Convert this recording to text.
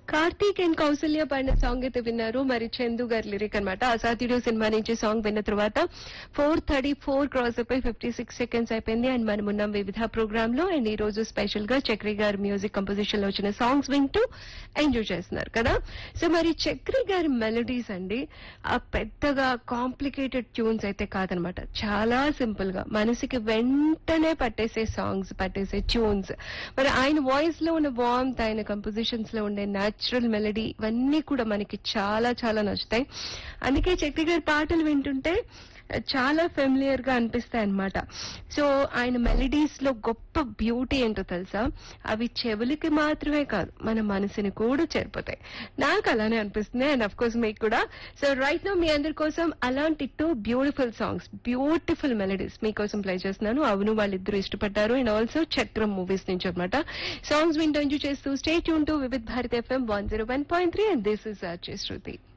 Karthik and Kaushalya పాడిన song అయితే విన్నారు మరి చందు గారి లిరిక్ అనమాట అసాధ్యుడు సినిమా నుంచి సాంగ్ విన్న తర్వాత ఫోర్ థర్టీ ఫోర్ క్రాస్ అయిపోయి ఫిఫ్టీ సిక్స్ సెకండ్స్ అయిపోయింది అండ్ మనం ఉన్నాం వివిధ ప్రోగ్రామ్ లో అండ్ ఈ రోజు స్పెషల్ గా చక్రి గారి మ్యూజిక్ కంపోజిషన్ లో వచ్చిన సాంగ్స్ వింటూ ఎంజాయ్ చేస్తున్నారు కదా సో మరి చక్రి గారి మెలడీస్ అండి ఆ పెద్దగా కాంప్లికేటెడ్ ట్యూన్స్ అయితే కాదనమాట చాలా సింపుల్ గా మనసుకి వెంటనే పట్టేసే సాంగ్స్ పట్టేసే ట్యూన్స్ మరి ఆయన వాయిస్ లో ఉన్న వార్మ్త్ ఆయన కంపోజిషన్స్ లో ఉండే న్యాచురల్ మెలడీ ఇవన్నీ కూడా మనకి చాలా చాలా నచ్చుతాయి అందుకే చక్రి గారి పాటలు వింటుంటే చాలా ఫెమిలియర్ గా అనిపిస్తాయి అనమాట సో ఆయన మెలడీస్ లో గొప్ప బ్యూటీ ఏంటో తెలుసా అవి చెవులకి మాత్రమే కాదు మన మనసుని కూడా చేరిపోతాయి నాకు అలానే అనిపిస్తుంది అండ్ అఫ్ కోర్స్ మీకు కూడా సో రైట్ నో మీ అందరి కోసం అలాంటి two beautiful songs beautiful melodies మీకోసం ప్లే చేస్తున్నాను అవును వాళ్ళిద్దరూ ఇష్టపడ్డారు అండ్ ఆల్సో చక్రం మూవీస్ నుంచి అనమాట సాంగ్స్ వింటూ ఎంజాయ్ చేస్తూ stay tune to Vividh Bharat FM one zero one point three and this is RJ Shruti